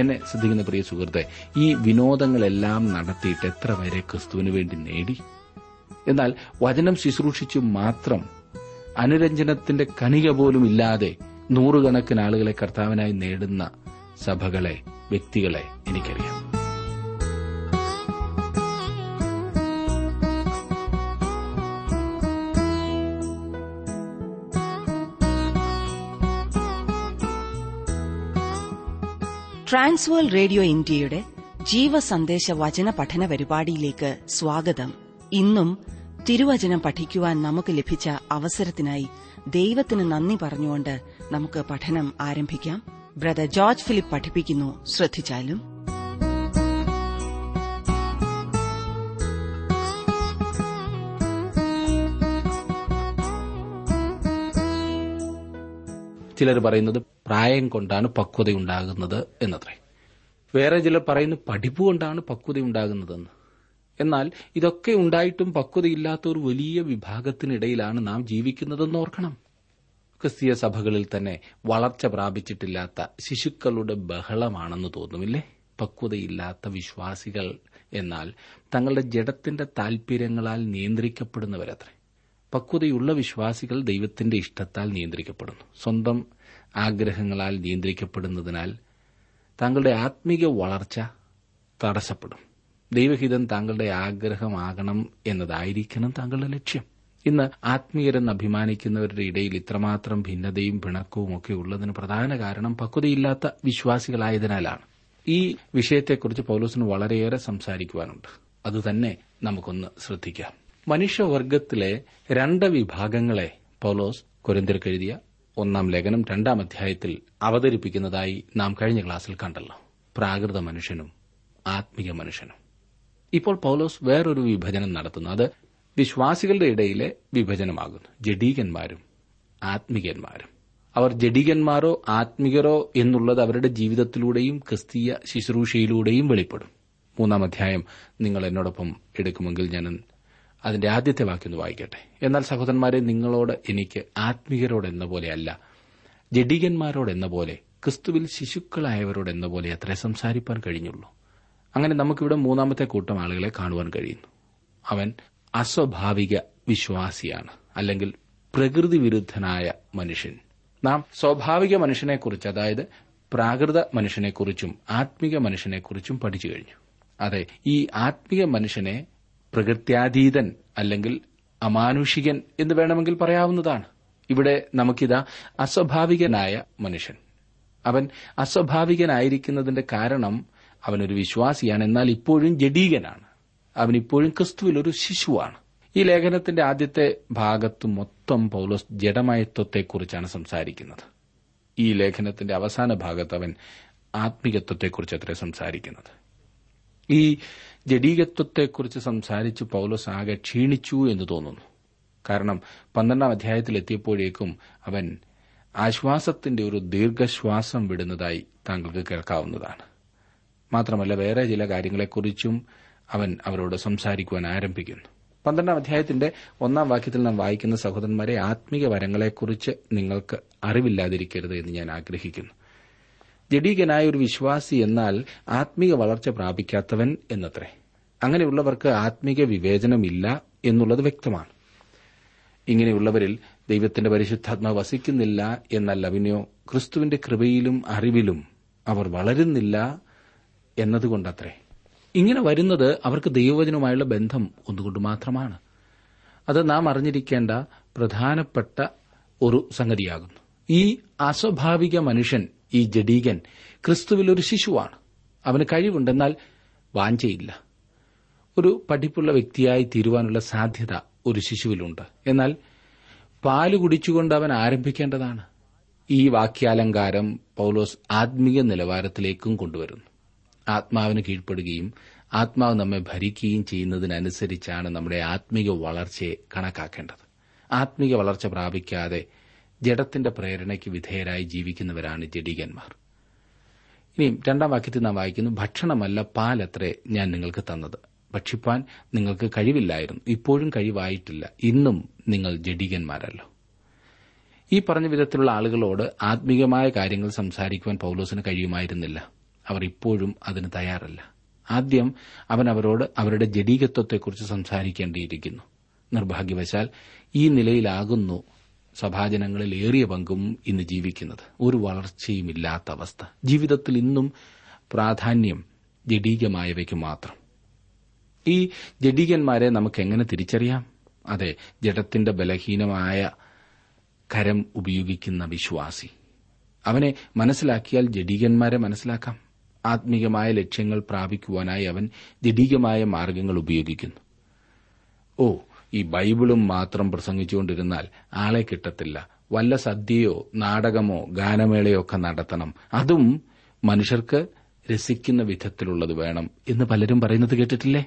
എന്നെ ശ്രദ്ധിക്കുന്ന പ്രിയ സുഹൃത്തെ ഈ വിനോദങ്ങളെല്ലാം നടത്തിയിട്ട് എത്ര പേരെ ക്രിസ്തുവിന് വേണ്ടി നേടി എന്നാൽ വചനം ശുശ്രൂഷിച്ചു മാത്രം അനുരഞ്ജനത്തിന്റെ കണിക പോലും ഇല്ലാതെ നൂറുകണക്കിന് ആളുകളെ കർത്താവിനായി നേടുന്ന സഭകളെ വ്യക്തികളെ എനിക്കറിയാം ട്രാൻസ്വേൾ റേഡിയോ ഇന്ത്യയുടെ ജീവസന്ദേശ വചന പഠന പരിപാടിയിലേക്ക് സ്വാഗതം ഇന്നും തിരുവചനം പഠിക്കുവാൻ നമുക്ക് ലഭിച്ച അവസരത്തിനായി ദൈവത്തിന് നന്ദി പറഞ്ഞുകൊണ്ട് നമുക്ക് പഠനം ആരംഭിക്കാം ബ്രദർ ജോർജ് ഫിലിപ്പ് പഠിപ്പിക്കുന്നു ശ്രദ്ധിച്ചാലും ചിലർ പറയുന്നത് പ്രായം കൊണ്ടാണ് പക്വതയുണ്ടാകുന്നത് എന്നത്രേ വേറെ ചിലർ പറയുന്നു പഠിപ്പ് കൊണ്ടാണ് പക്വതയുണ്ടാകുന്നതെന്ന് എന്നാൽ ഇതൊക്കെ ഉണ്ടായിട്ടും പക്വതയില്ലാത്ത ഒരു വലിയ വിഭാഗത്തിനിടയിലാണ് നാം ജീവിക്കുന്നതെന്ന് ഓർക്കണം ക്രിസ്തീയ സഭകളിൽ തന്നെ വളർച്ച പ്രാപിച്ചിട്ടില്ലാത്ത ശിശുക്കളുടെ ബഹളമാണെന്ന് തോന്നുമില്ലേ പക്വതയില്ലാത്ത വിശ്വാസികൾ എന്നാൽ തങ്ങളുടെ ജഡത്തിന്റെ താൽപര്യങ്ങളാൽ നിയന്ത്രിക്കപ്പെടുന്നവരത്രേ പക്വതയുള്ള വിശ്വാസികൾ ദൈവത്തിന്റെ ഇഷ്ടത്താൽ നിയന്ത്രിക്കപ്പെടുന്നു സ്വന്തം ആഗ്രഹങ്ങളാൽ നിയന്ത്രിക്കപ്പെടുന്നതിനാൽ താങ്കളുടെ ആത്മീക വളർച്ച തടസ്സപ്പെടും ദൈവഹിതം താങ്കളുടെ ആഗ്രഹമാകണം എന്നതായിരിക്കണം താങ്കളുടെ ലക്ഷ്യം ഇന്ന് ആത്മീയരെന്ന് അഭിമാനിക്കുന്നവരുടെ ഇടയിൽ ഇത്രമാത്രം ഭിന്നതയും പിണക്കവും ഒക്കെ ഉള്ളതിന് പ്രധാന കാരണം പക്വതയില്ലാത്ത വിശ്വാസികളായതിനാലാണ് ഈ വിഷയത്തെക്കുറിച്ച് പൌലോസിന് വളരെയേറെ സംസാരിക്കുവാനുണ്ട് അതുതന്നെ നമുക്കൊന്ന് ശ്രദ്ധിക്കാം മനുഷ്യവർഗത്തിലെ രണ്ട് വിഭാഗങ്ങളെ പൌലോസ് കൊരിന്തിർക്കെഴുതിയ ഒന്നാം ലേഖനം രണ്ടാം അധ്യായത്തിൽ അവതരിപ്പിക്കുന്നതായി നാം കഴിഞ്ഞ ക്ലാസ്സിൽ കണ്ടല്ലോ പ്രാകൃത മനുഷ്യനും ആത്മിക മനുഷ്യനും ഇപ്പോൾ പൌലോസ് വേറൊരു വിഭജനം നടത്തുന്നു അത് വിശ്വാസികളുടെ ഇടയിലെ വിഭജനമാകുന്നു ജഡീകന്മാരും ആത്മികന്മാരും അവർ ജഡികന്മാരോ ആത്മികരോ എന്നുള്ളത് അവരുടെ ജീവിതത്തിലൂടെയും ക്രിസ്തീയ ശുശ്രൂഷയിലൂടെയും വെളിപ്പെടും മൂന്നാം അധ്യായം നിങ്ങൾ എന്നോടൊപ്പം എടുക്കുമെങ്കിൽ ഞാൻ അതിന്റെ ആദ്യത്തെ വാക്യം വായിക്കട്ടെ എന്നാൽ സഹോദരന്മാരെ നിങ്ങളോട് എനിക്ക് ആത്മികരോടെന്ന പോലെയല്ല ജഡികന്മാരോടെന്ന പോലെ ക്രിസ്തുവിൽ ശിശുക്കളായവരോടെന്ന പോലെ അത്രേ സംസാരിപ്പാൻ കഴിഞ്ഞുള്ളൂ അങ്ങനെ നമുക്കിവിടെ മൂന്നാമത്തെ കൂട്ടം ആളുകളെ കാണുവാൻ കഴിയുന്നു അവൻ അസ്വാഭാവിക വിശ്വാസിയാണ് അല്ലെങ്കിൽ പ്രകൃതി വിരുദ്ധനായ മനുഷ്യൻ നാം സ്വാഭാവിക മനുഷ്യനെക്കുറിച്ച് അതായത് പ്രാകൃത മനുഷ്യനെക്കുറിച്ചും ആത്മിക മനുഷ്യനെക്കുറിച്ചും പഠിച്ചു കഴിഞ്ഞു അതെ ഈ ആത്മിക മനുഷ്യനെ പ്രകൃത്യാതീതൻ അല്ലെങ്കിൽ അമാനുഷികൻ എന്ന് വേണമെങ്കിൽ പറയാവുന്നതാണ് ഇവിടെ നമുക്കിതാ അസ്വാഭാവികനായ മനുഷ്യൻ അവൻ അസ്വാഭാവികനായിരിക്കുന്നതിന്റെ കാരണം അവനൊരു വിശ്വാസിയാണ് എന്നാൽ ഇപ്പോഴും ജഡീകനാണ് അവൻ ഇപ്പോഴും ക്രിസ്തുവിൽ ഒരു ശിശുവാണ് ഈ ലേഖനത്തിന്റെ ആദ്യത്തെ ഭാഗത്ത് മൊത്തം പൌലോസ് ജഡമയത്വത്തെക്കുറിച്ചാണ് സംസാരിക്കുന്നത് ഈ ലേഖനത്തിന്റെ അവസാന ഭാഗത്ത് അവൻ ആത്മികത്വത്തെക്കുറിച്ച് അത്ര സംസാരിക്കുന്നത് ഈ ജഡീകത്വത്തെക്കുറിച്ച് സംസാരിച്ച് പൌലോസ് ആകെ ക്ഷീണിച്ചു എന്ന് തോന്നുന്നു കാരണം പന്ത്രണ്ടാം അധ്യായത്തിൽ എത്തിയപ്പോഴേക്കും അവൻ ആശ്വാസത്തിന്റെ ഒരു ദീർഘശ്വാസം വിടുന്നതായി താങ്കൾക്ക് കേൾക്കാവുന്നതാണ് മാത്രമല്ല വേറെ ചില കാര്യങ്ങളെക്കുറിച്ചും അവൻ അവരോട് സംസാരിക്കുവാൻ ആരംഭിക്കുന്നു പന്ത്രണ്ടാം അധ്യായത്തിന്റെ ഒന്നാം വാക്യത്തിൽ നാം വായിക്കുന്ന സഹോദരന്മാരെ ആത്മീക വരങ്ങളെക്കുറിച്ച് നിങ്ങൾക്ക് അറിവില്ലാതിരിക്കരുത് എന്ന് ഞാൻ ആഗ്രഹിക്കുന്നു ജഡീകനായ ഒരു വിശ്വാസി എന്നാൽ ആത്മീക വളർച്ച പ്രാപിക്കാത്തവൻ എന്നത്രേ അങ്ങനെയുള്ളവർക്ക് ആത്മീക വിവേചനമില്ല എന്നുള്ളത് വ്യക്തമാണ് ഇങ്ങനെയുള്ളവരിൽ ദൈവത്തിന്റെ പരിശുദ്ധാത്മാവ് വസിക്കുന്നില്ല എന്നല്ല പിന്നെയോ ക്രിസ്തുവിന്റെ കൃപയിലും അറിവിലും അവർ വളരുന്നില്ല എന്നതുകൊണ്ടത്രേ ഇങ്ങനെ വരുന്നത് അവർക്ക് ദൈവവചനവുമായുള്ള ബന്ധം ഒന്നുകൊണ്ട് മാത്രമാണ് അത് നാം അറിഞ്ഞിരിക്കേണ്ട പ്രധാനപ്പെട്ട ഒരു സംഗതിയാകുന്നു ഈ അസ്വാഭാവിക മനുഷ്യൻ ഈ ജഡീകൻ ക്രിസ്തുവിൽ ഒരു ശിശുവാണ് അവന് കഴിവുണ്ടെന്നാൽ വാഞ്ചയില്ല ഒരു പഠിപ്പുള്ള വ്യക്തിയായി തീരുവാനുള്ള സാധ്യത ഒരു ശിശുവിലുണ്ട് എന്നാൽ പാല് കുടിച്ചുകൊണ്ട് അവൻ ആരംഭിക്കേണ്ടതാണ് ഈ വാക്യാലങ്കാരം പൌലോസ് ആത്മീയ നിലവാരത്തിലേക്കും കൊണ്ടുവരുന്നു ആത്മാവിന് കീഴ്പ്പെടുകയും ആത്മാവ് നമ്മെ ഭരിക്കുകയും ചെയ്യുന്നതിനനുസരിച്ചാണ് നമ്മുടെ ആത്മീക വളർച്ചയെ കണക്കാക്കേണ്ടത് ആത്മീക വളർച്ച പ്രാപിക്കാതെ ജഡത്തിന്റെ പ്രേരണയ്ക്ക് വിധേയരായി ജീവിക്കുന്നവരാണ് ജഡീകന്മാർ ഇനിയും രണ്ടാം വാക്യത്തിൽ നാം വായിക്കുന്നു ഭക്ഷണമല്ല പാലത്രേ ഞാൻ നിങ്ങൾക്ക് തന്നത് ഭക്ഷിപ്പാൻ നിങ്ങൾക്ക് കഴിവില്ലായിരുന്നു ഇപ്പോഴും കഴിവായിട്ടില്ല ഇന്നും നിങ്ങൾ ജഡീകന്മാരല്ലോ ഈ പറഞ്ഞ വിധത്തിലുള്ള ആളുകളോട് ആത്മീകമായ കാര്യങ്ങൾ സംസാരിക്കുവാൻ പൌലോസിന് കഴിയുമായിരുന്നില്ല അവർ ഇപ്പോഴും അതിന് തയ്യാറല്ല ആദ്യം അവൻ അവരോട് അവരുടെ ജഡീകത്വത്തെക്കുറിച്ച് സംസാരിക്കേണ്ടിയിരിക്കുന്നു നിർഭാഗ്യവശാൽ ഈ നിലയിലാകുന്നു സഭാജനങ്ങളിൽ ഏറിയ പങ്കും ഇന്ന് ജീവിക്കുന്നത് ഒരു വളർച്ചയും ഇല്ലാത്ത അവസ്ഥ ജീവിതത്തിൽ ഇന്നും പ്രാധാന്യം ജഡീകമായവയ്ക്ക് മാത്രം ഈ ജഡീകന്മാരെ നമുക്ക് എങ്ങനെ തിരിച്ചറിയാം അതെ ജഡത്തിന്റെ ബലഹീനമായ കരം ഉപയോഗിക്കുന്ന വിശ്വാസി അവനെ മനസ്സിലാക്കിയാൽ ജഡീകന്മാരെ മനസ്സിലാക്കാം ആത്മീയമായ ലക്ഷ്യങ്ങൾ പ്രാപിക്കുവാനായി അവൻ ജഡീകമായ മാർഗങ്ങൾ ഉപയോഗിക്കുന്നു ഓ ഈ ബൈബിളും മാത്രം പ്രസംഗിച്ചുകൊണ്ടിരുന്നാൽ ആളെ കിട്ടത്തില്ല വല്ല സദ്യയോ നാടകമോ ഗാനമേളയോ ഒക്കെ നടത്തണം അതും മനുഷ്യർക്ക് രസിക്കുന്ന വിധത്തിലുള്ളത് വേണം എന്ന് പലരും പറയുന്നത് കേട്ടിട്ടില്ലേ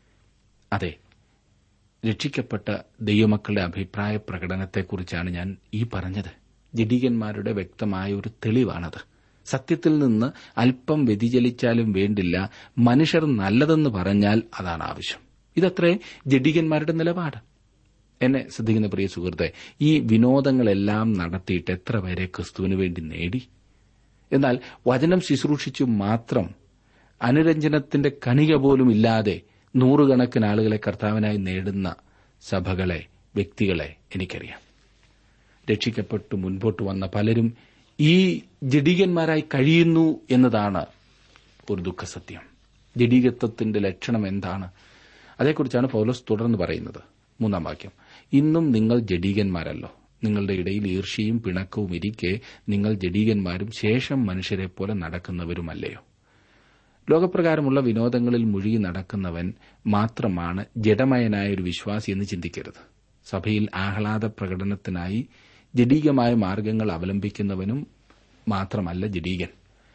അതെ രക്ഷിക്കപ്പെട്ട ദൈവമക്കളുടെ അഭിപ്രായ പ്രകടനത്തെക്കുറിച്ചാണ് ഞാൻ ഈ പറഞ്ഞത് ജഡീകന്മാരുടെ വ്യക്തമായ ഒരു തെളിവാണത് സത്യത്തിൽ നിന്ന് അല്പം വ്യതിചലിച്ചാലും വേണ്ടില്ല മനുഷ്യർ നല്ലതെന്ന് പറഞ്ഞാൽ അതാണ് ആവശ്യം ഇതത്രേ ജഡീകന്മാരുടെ നിലപാട് എന്നെ ശ്രദ്ധിക്കുന്ന പ്രിയ സുഹൃത്തെ ഈ വിനോദങ്ങളെല്ലാം നടത്തിയിട്ട് എത്ര പേരെ ക്രിസ്തുവിന് വേണ്ടി നേടി എന്നാൽ വചനം ശുശ്രൂഷിച്ചു മാത്രം അനുരഞ്ജനത്തിന്റെ കണിക പോലും ഇല്ലാതെ നൂറുകണക്കിന് ആളുകളെ കർത്താവിനായി നേടുന്ന സഭകളെ വ്യക്തികളെ എനിക്കറിയാം രക്ഷിക്കപ്പെട്ടു മുൻപോട്ട് വന്ന പലരും ഈ ജഡീകന്മാരായി കഴിയുന്നു എന്നതാണ് ഒരു ദുഃഖസത്യം ജഡീകത്വത്തിന്റെ ലക്ഷണം എന്താണ് അതേക്കുറിച്ചാണ് പൗലോസ് തുടർന്ന് പറയുന്നത് മൂന്നാം വാക്യം ഇന്നും നിങ്ങൾ ജഡീകന്മാരല്ലോ നിങ്ങളുടെ ഇടയിൽ ഈർഷ്യയും പിണക്കവും ഇരിക്കെ നിങ്ങൾ ജഡീകന്മാരും ശേഷം മനുഷ്യരെ പോലെ നടക്കുന്നവരുമല്ലയോ ലോകപ്രകാരമുള്ള വിനോദങ്ങളിൽ മുഴുകി നടക്കുന്നവൻ മാത്രമാണ് ജഡമയനായ ഒരു വിശ്വാസി എന്ന് ചിന്തിക്കരുത് സഭയിൽ ആഹ്ലാദ പ്രകടനത്തിനായി ജഡീകമായ മാർഗങ്ങൾ അവലംബിക്കുന്നവനും മാത്രമല്ല ജഡീകൻ